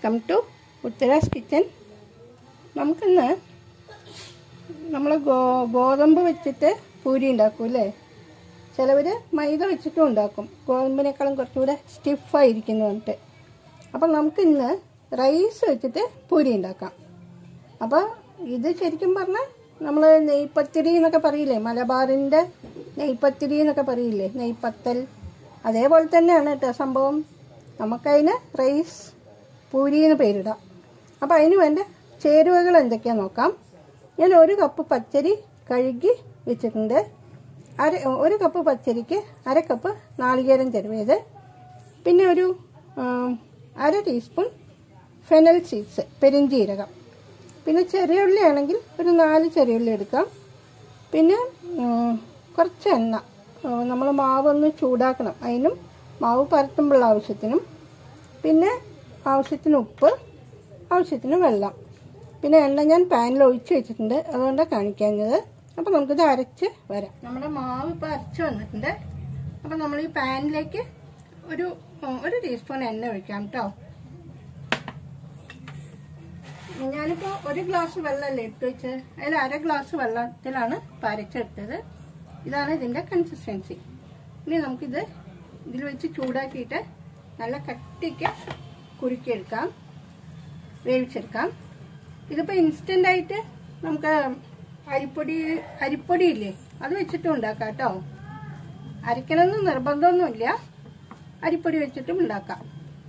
welcome to ഉത്തരാസ് kitchen നമുക്കിന്ന് നമ്മൾ go ഗോതമ്പ് വെച്ചിട്ട് പൂരി ഉണ്ടാക്കും അല്ലേ ചിലവർ മൈദ വെച്ചിട്ടും ഉണ്ടാക്കും ഗോതമ്പിനേക്കാളും കുറച്ചുകൂടെ സ്റ്റിഫായിരിക്കുന്നു പറഞ്ഞിട്ട് അപ്പം നമുക്കിന്ന് റൈസ് വെച്ചിട്ട് പൂരി ഉണ്ടാക്കാം അപ്പോൾ ഇത് ശരിക്കും പറഞ്ഞാൽ നമ്മൾ നെയ്പത്തിരി എന്നൊക്കെ പറയില്ലേ മലബാറിൻ്റെ നെയ്പത്തിരി എന്നൊക്കെ പറയില്ലേ നെയ്പത്തൽ അതേപോലെ തന്നെയാണ് കേട്ടോ സംഭവം നമുക്കതിന് റൈസ് പൂരി എന്ന് പേരിടാം അപ്പോൾ അതിന് വേണ്ട ചേരുവകൾ എന്തൊക്കെയാണെന്ന് നോക്കാം ഞാൻ ഒരു കപ്പ് പച്ചരി കഴുകി വെച്ചിട്ടുണ്ട് അര ഒരു കപ്പ് പച്ചരിക്ക് അര കപ്പ് നാളികേരം ചെരുവേത് പിന്നെ ഒരു ആം, അര ടീസ്പൂൺ ഫെനൽ സീഡ്സ് പെരിഞ്ചീരകം പിന്നെ ചെറിയ ഉള്ളി ആണെങ്കിൽ ഒരു നാല് ചെറിയ ഉള്ളി എടുക്കാം പിന്നെ ഉം, കുറച്ച് എണ്ണ നമ്മൾ മാവ് ഒന്ന് ചൂടാക്കണം അതിനും മാവ് പരത്തുമ്പോൾ ആവശ്യത്തിനും പിന്നെ ആവശ്യത്തിന് ഉപ്പ് ആവശ്യത്തിന് വെള്ളം പിന്നെ എണ്ണ ഞാൻ പാനിൽ ഒഴിച്ച് വെച്ചിട്ടുണ്ട് അതുകൊണ്ടാണ് കാണിക്കാഞ്ഞത് അപ്പോൾ നമുക്കിത് അരച്ച് വരാം നമ്മുടെ മാവ് ഇപ്പോൾ അരച്ച് വന്നിട്ടുണ്ട് അപ്പോൾ നമ്മൾ ഈ പാനിലേക്ക് ഒരു ഉം, ഒരു ടീസ്പൂൺ എണ്ണ ഒഴിക്കാം കേട്ടോ ഞാനിപ്പോൾ ഒരു ഗ്ലാസ് വെള്ളമല്ലേ ഇട്ട് വെച്ച് അതിൽ അര ഗ്ലാസ് വെള്ളത്തിലാണ് ഇപ്പം അരച്ചെടുത്തത് ഇതാണ് ഇതിൻ്റെ കൺസിസ്റ്റൻസി ഇനി നമുക്കിത് ഇതിൽ വെച്ച് ചൂടാക്കിയിട്ട് നല്ല കട്ടിക്ക് കുറുക്കിയെടുക്കാം വേവിച്ചെടുക്കാം ഇതിപ്പോൾ ഇൻസ്റ്റൻ്റ് ആയിട്ട് നമുക്ക് അരിപ്പൊടി അരിപ്പൊടി ഇല്ലേ അത് വെച്ചിട്ടും ഉണ്ടാക്കാം കേട്ടോ അരക്കണമെന്ന് നിർബന്ധമൊന്നുമില്ല അരിപ്പൊടി വെച്ചിട്ടും ഉണ്ടാക്കാം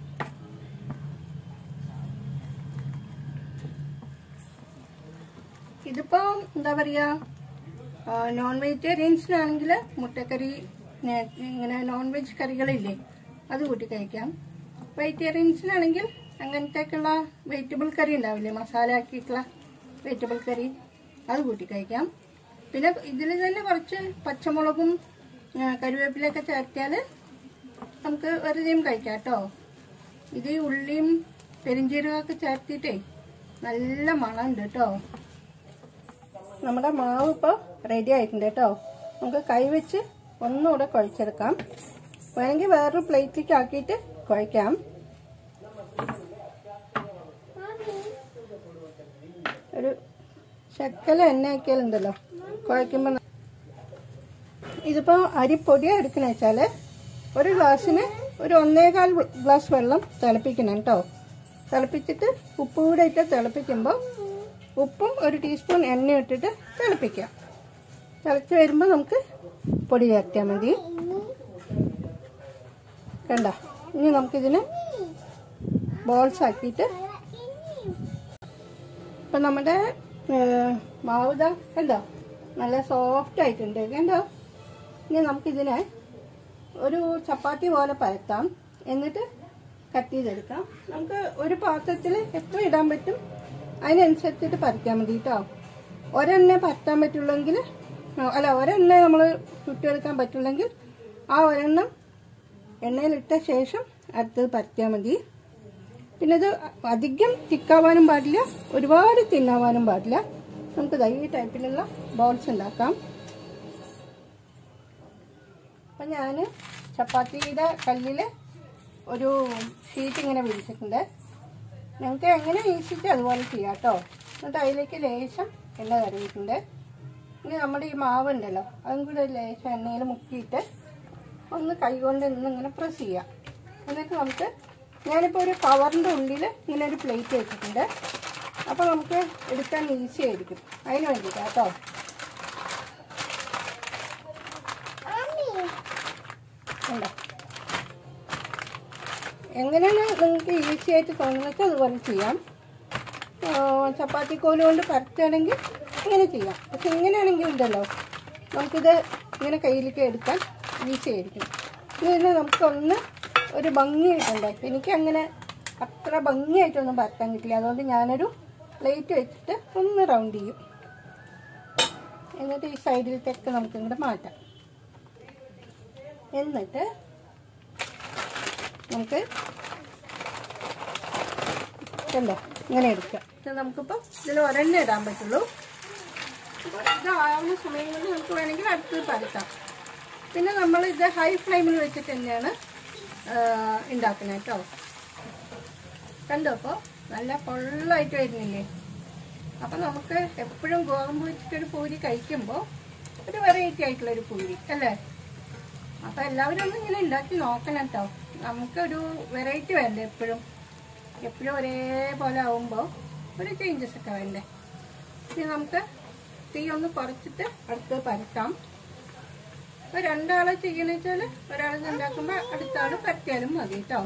ഇതിപ്പോ എന്താ പറയാ നോൺ വെജിറ്റേറിയൻസിനാണെങ്കിൽ മുട്ടക്കറി നെ- ഇങ്ങനെ നോൺ വെജ് കറികളില്ലേ അത് കൂട്ടി കഴിക്കാം വെജിറ്റേറിയൻസിനാണെങ്കിൽ അങ്ങനത്തേക്കുള്ള വെജിറ്റബിൾ കറി ഉണ്ടാവില്ലേ മസാല ആക്കിയിട്ടുള്ള വെജിറ്റബിൾ കറി അത് കൂട്ടി കഴിക്കാം പിന്നെ ഇതിൽ തന്നെ കുറച്ച് പച്ചമുളകും ആ, കറിവേപ്പിലൊക്കെ ചേർത്തിയാൽ നമുക്ക് വെറുതെയും കഴിക്കാം കേട്ടോ ഇത് ഈ ഉള്ളിയും പെരിഞ്ചീരകമൊക്കെ ചേർത്തിട്ടേ നല്ല മണമുണ്ട് കേട്ടോ നമ്മുടെ മാവ് ഇപ്പോൾ റെഡി ആയിട്ടുണ്ട് കേട്ടോ നമുക്ക് കൈവച്ച് ഒന്നുകൂടെ കുഴച്ചെടുക്കാം വേണമെങ്കിൽ വേറൊരു പ്ലേറ്റിലേക്ക് ആക്കിയിട്ട് കുഴക്കാം ഒരു ശക്കല എണ്ണ ആക്കിയാലുണ്ടല്ലോ കുഴക്കുമ്പോൾ ഇതിപ്പോൾ അരിപ്പൊടിയാ എടുക്കണ വെച്ചാൽ ഒരു ഗ്ലാസ്സിന് ഒരു ഒന്നേകാൽ ഗ്ലാസ് വെള്ളം തിളപ്പിക്കണം കേട്ടോ തിളപ്പിച്ചിട്ട് ഉപ്പ് കൂടെ ഇട്ട് തിളപ്പിക്കുമ്പോൾ ഉപ്പും ഒരു ടീസ്പൂൺ എണ്ണ ഇട്ടിട്ട് തിളപ്പിക്കാം തിളച്ച് വരുമ്പോൾ നമുക്ക് പൊടി ചേർത്തിയാൽ മതി കണ്ട ഇനി നമുക്കിതിന് ബോൾസ് ആക്കിയിട്ട് ഇപ്പം നമ്മുടെ മാവ് ഇതാ കണ്ടോ നല്ല സോഫ്റ്റ് ആയിട്ടുണ്ട് കണ്ടോ ഇനി നമുക്കിതിനെ ഒരു ചപ്പാത്തി പോലെ പരത്താം എന്നിട്ട് കട്ട് ചെയ്തെടുക്കാം നമുക്ക് ഒരു പാത്രത്തിൽ എത്ര ഇടാൻ പറ്റും അതിനനുസരിച്ചിട്ട് പരത്തിയാൽ മതി കേട്ടോ ഒരെണ്ണ പരത്താൻ പറ്റുള്ളെങ്കിൽ അല്ല ഒരെണ്ണ നമ്മൾ ചുട്ടെടുക്കാൻ പറ്റുള്ളെങ്കിൽ ആ ഒരെണ്ണം എണ്ണയിലിട്ട ശേഷം അടുത്തത് പരത്തിയാൽ മതി പിന്നെ ഇത് അധികം തിക്കാവാനും പാടില്ല ഒരുപാട് തിന്നാവാനും പാടില്ല നമുക്ക് ദൈ ഈ ടൈപ്പിലുള്ള ബോൾസ് ഉണ്ടാക്കാം അപ്പം ഞാൻ ചപ്പാത്തിയുടെ കല്ലിൽ ഒരു ഷീറ്റ് ഇങ്ങനെ വിരിച്ചിട്ടുണ്ട് നിങ്ങൾക്ക് എങ്ങനെ വീശിച്ച് അതുപോലെ ചെയ്യാം കേട്ടോ എന്നിട്ട് അതിലേക്ക് ലേശം എണ്ണ കരുവിയിട്ടുണ്ട് ഇനി നമ്മുടെ ഈ മാവ് ഉണ്ടല്ലോ അതും കൂടെ ഒരു ലേശം എണ്ണയിൽ മുക്കിയിട്ട് ഒന്ന് കൈകൊണ്ട് നിന്ന് ഇങ്ങനെ പ്രസ് ചെയ്യാം എന്നിട്ട് നമുക്ക് ഞാനിപ്പോൾ ഒരു കവറിൻ്റെ ഉള്ളിൽ ഇങ്ങനെ ഒരു പ്ലേറ്റ് വെച്ചിട്ടുണ്ട് അപ്പോൾ നമുക്ക് എടുക്കാൻ ഈസി ആയിരിക്കും അതിന് വേണ്ടിയിട്ടാണ് കേട്ടോ ഉണ്ടോ എങ്ങനെയാണ് നിങ്ങൾക്ക് ഈസി ആയിട്ട് തോന്നുന്നത് അതുപോലെ ചെയ്യാം ആ, ചപ്പാത്തി കോല് കൊണ്ട് പരത്തുകയാണെങ്കിൽ ഇങ്ങനെ ചെയ്യാം പക്ഷെ ഇങ്ങനെയാണെങ്കിൽ ഉണ്ടല്ലോ നമുക്കിത് ഇങ്ങനെ കയ്യിലേക്ക് എടുക്കാൻ ഈസി ആയിരിക്കും ഇതിന് നമുക്കൊന്ന് ഒരു ഭംഗിയായിട്ടുണ്ടാക്കി എനിക്ക് അങ്ങനെ അത്ര ഭംഗിയായിട്ടൊന്നും പരത്താൻ കിട്ടില്ല അതുകൊണ്ട് ഞാനൊരു പ്ലേറ്റ് വെച്ചിട്ട് ഒന്ന് റൗണ്ട് ചെയ്യും എന്നിട്ട് ഈ സൈഡിലത്തേക്ക് നമുക്ക് ഇങ്ങോട്ട് മാറ്റാം എന്നിട്ട് നമുക്ക് കണ്ടോ ഇങ്ങനെ എടുക്കാം ഇത് നമുക്കിപ്പോൾ ഇതിൽ ഒരെണ്ണം ഇടാൻ പറ്റുള്ളൂ അപ്പോൾ ഇതാവുന്ന സമയങ്ങളിൽ നമുക്ക് വേണമെങ്കിൽ അടുത്തത് പരത്താം പിന്നെ നമ്മൾ ഇത് ഹൈ ഫ്ലെയിമിൽ വെച്ചിട്ട് തന്നെയാണ് ഉണ്ടാക്കുന്നത് കേട്ടോ കണ്ടോ അപ്പോൾ നല്ല പൊള്ളായിട്ട് വരുന്നില്ലേ അപ്പം നമുക്ക് എപ്പോഴും ഗോതമ്പ് വെച്ചിട്ടൊരു പൂരി കഴിക്കുമ്പോൾ ഒരു വെറൈറ്റി ആയിട്ടുള്ള ഒരു പൂരി അല്ലേ അപ്പം എല്ലാവരും ഒന്ന് ഇങ്ങനെ ഉണ്ടാക്കി നോക്കണം കേട്ടോ നമുക്കൊരു വെറൈറ്റി വേണ്ടേ എപ്പോഴും എപ്പോഴും ഒരേപോലെ ആവുമ്പോൾ ഒരു ചേഞ്ചസ് ഒക്കെ വേണ്ടേ ഇനി നമുക്ക് തീ ഒന്ന് കുറച്ചിട്ട് അടുത്ത് പരത്താം ഇപ്പൊ രണ്ടാളെ ചെയ്യണ വെച്ചാൽ ഒരാൾ ഉണ്ടാക്കുമ്പോൾ അടുത്ത ആൾ പരത്തിയാലും മതി കേട്ടോ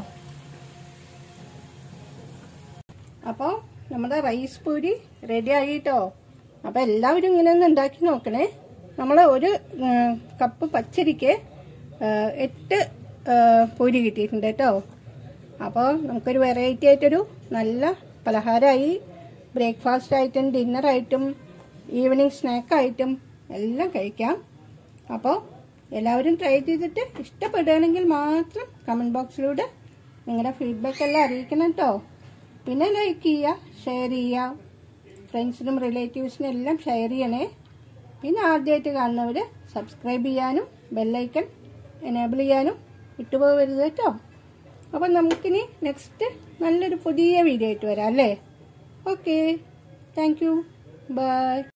അപ്പോൾ നമ്മുടെ റൈസ് പൂരി റെഡി ആയിട്ടോ അപ്പോൾ എല്ലാവരും ഇങ്ങനെ ഒന്ന് ഉണ്ടാക്കി നോക്കണേ നമ്മൾ ഒരു ഉം, കപ്പ് പച്ചരിക്ക് ആ, എട്ട് ആ, പൂരി കിട്ടിയിട്ടുണ്ട് കേട്ടോ അപ്പോൾ നമുക്കൊരു വെറൈറ്റി ആയിട്ടൊരു നല്ല പലഹാരമായി ബ്രേക്ക്ഫാസ്റ്റ് ആയിട്ടും ഡിന്നറായിട്ടും ഈവനിങ് സ്നാക്കായിട്ടും എല്ലാം കഴിക്കാം അപ്പോൾ എല്ലാവരും ട്രൈ ചെയ്തിട്ട് ഇഷ്ടപ്പെടുകയാണെങ്കിൽ മാത്രം കമൻറ്റ് ബോക്സിലൂടെ നിങ്ങളുടെ ഫീഡ്ബാക്ക് എല്ലാം അറിയിക്കണം കേട്ടോ പിന്നെ ലൈക്ക് ചെയ്യുക ഷെയർ ചെയ്യുക ഫ്രണ്ട്സിനും റിലേറ്റീവ്സിനും എല്ലാം ഷെയർ ചെയ്യണേ പിന്നെ ആദ്യമായിട്ട് കാണുന്നവർ സബ്സ്ക്രൈബ് ചെയ്യാനും ബെല്ലൈക്കൺ എനേബിൾ ചെയ്യാനും വിട്ടുപോകരുത് കേട്ടോ അപ്പം നമുക്കിനി നെക്സ്റ്റ് നല്ലൊരു പുതിയ വീഡിയോ ആയിട്ട് വരാം അല്ലേ ഓക്കെ താങ്ക് യു ബൈ